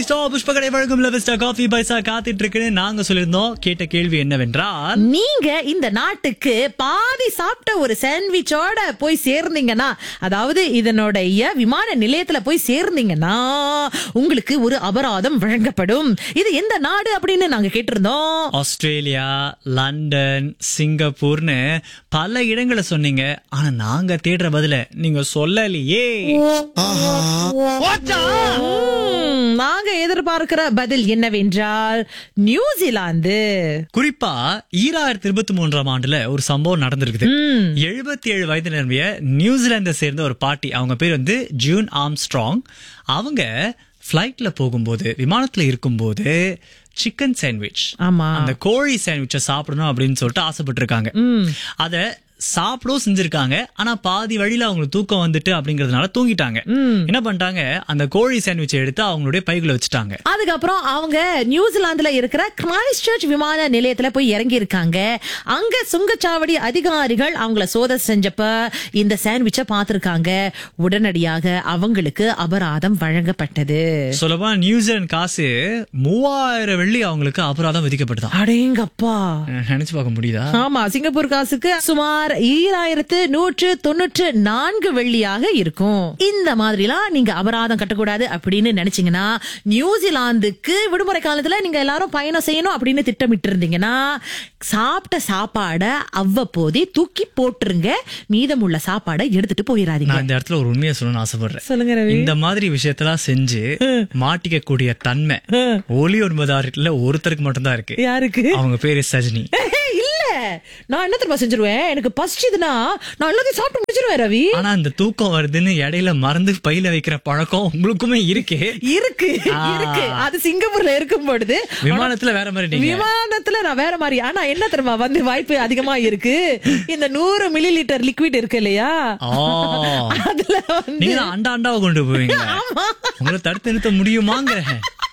Stop புஷ்பகடை வழங்கும் Levista coffee பைசா காத்துட்டு இருக்குன்னு நாங்க சொல்லியிருந்தோம் கேட்ட கேள்வி என்னவென்றால் நீங்க இந்த நாட்டுக்கு பாதி சாப்பிட்ட ஒரு சாண்ட்விச்சோட போய் சேர்ந்தீங்கன்னா அதாவது இதனுடைய விமான நிலையத்துல போய் சேர்ந்தீங்கன்னா உங்களுக்கு ஒரு அபராதம் வழங்கப்படும் இது எந்த நாடு அப்படின்னு நாங்க கேட்டிருந்தோம் ஆஸ்திரேலியா லண்டன் சிங்கப்பூர்னு பல இடங்களை சொன்னீங்க ஆனா நாங்க தேடுற பதில நீங்க சொல்லலையே ம், நாங்க எதிர்பார்க்கிற பதில் என்னவென்றால் நியூசிலாந்து குறிப்பா ஈராயிரத்தி இருபத்தி மூன்றாம் ஆண்டுல ஒரு சம்பவம் நடந்திருக்குது எழுபத்தி ஏழு வயது நிரம்பிய நியூசிலாந்தை சேர்ந்த ஒரு பாட்டி அவங்க பேர் வந்து ஜூன் ஆம்ஸ்ட்ராங் அவங்க ஃபிளைட்ல போகும்போது விமானத்துல இருக்கும்போது சிக்கன் சாண்ட்விச் ஆமா அந்த கோழி சாண்ட்விச்சை சாப்பிடணும் அப்படின்னு சொல்லிட்டு ஆசைப்பட்டிருக்காங்க அத சாப்பிடவும் செஞ்சிருக்காங்க ஆனா பாதி வழியில அவங்களுக்கு தூக்கம் வந்துட்டு அப்படிங்கறதுனால தூங்கிட்டாங்க என்ன பண்ணிட்டாங்க அந்த கோழி சாண்ட்விச்சை எடுத்து அவங்களுடைய பைக்குள்ள வச்சுட்டாங்க அதுக்கப்புறம் அவங்க நியூசிலாந்துல இருக்கிற கிரைஸ்ட் சர்ச் விமான நிலையத்துல போய் இறங்கி இருக்காங்க அங்க சுங்கச்சாவடி அதிகாரிகள் அவங்கள சோதனை செஞ்சப்ப இந்த சாண்ட்விச்சை பார்த்திருக்காங்க உடனடியாக அவங்களுக்கு அபராதம் வழங்கப்பட்டது சொல்லப்போனா நியூசிலாந்து காசு மூவாயிரம் வெள்ளி அவங்களுக்கு அபராதம் விதிக்கப்பட்டதான் அடேங்கப்பா நினைச்சு பார்க்க முடியுதா ஆமா சிங்கப்பூர் காசுக்கு சுமார் ஈராயிரத்து நூற்று தொண்ணூற்று நான்கு வெள்ளியாக இருக்கும் இந்த மாதிரிலாம் நீங்க அபராதம் கட்டக்கூடாது அப்படின்னு நினைச்சீங்கன்னா நியூசிலாந்துக்கு விடுமுறை காலத்துல நீங்க எல்லாரும் பயணம் செய்யணும் அப்படின்னு திட்டமிட்டு இருந்தீங்கன்னா சாப்பிட்ட சாப்பாடை அவ்வப்போதே தூக்கி போட்டுருங்க மீதமுள்ள சாப்பாடை எடுத்துட்டு போயிடாதீங்க நான் இந்த இடத்துல ஒரு உண்மையை சொல்லணும்னு ஆசைப்படுறேன் சொல்லுங்க ரவி இந்த மாதிரி விஷயத்தெல்லாம் செஞ்சு மாட்டிக்க கூடிய தன்மை ஒலி ஒன்பதாயிரத்துல ஒருத்தருக்கு மட்டும்தான் இருக்கு யாருக்கு அவங்க பேரு சஜினி ஏய், இல்ல நான் என்ன தெரியுமா செஞ்சிருவேன் எனக்கு பசிச்சுதுன்னா நான் எல்லாத்தையும் சாப்பிட்டு முடிச்சிருவேன் ரவி ஆனா அந்த தூக்கம் வருதுன்னு இடையில மறந்து பையில வைக்கிற பழக்கம் உங்களுக்குமே இருக்கே இருக்கு ஆ. இருக்கு அது சிங்கப்பூர்ல இருக்கும் பொழுது விமானத்துல வேற மாதிரி நீங்க விமானத்துல நான் வேற மாதிரி ஆனா என்ன தெரியுமா வந்து வாய்ப்பு அதிகமா இருக்கு இந்த நூறு மில்லி லிட்டர் லிக்விட் இருக்கு இல்லையா ஆ. அதுல வந்து நீங்க தான் அண்டா அண்டாவை கொண்டு போவீங்க உங்களை தடுத்து நிறுத்த முடியுமாங்க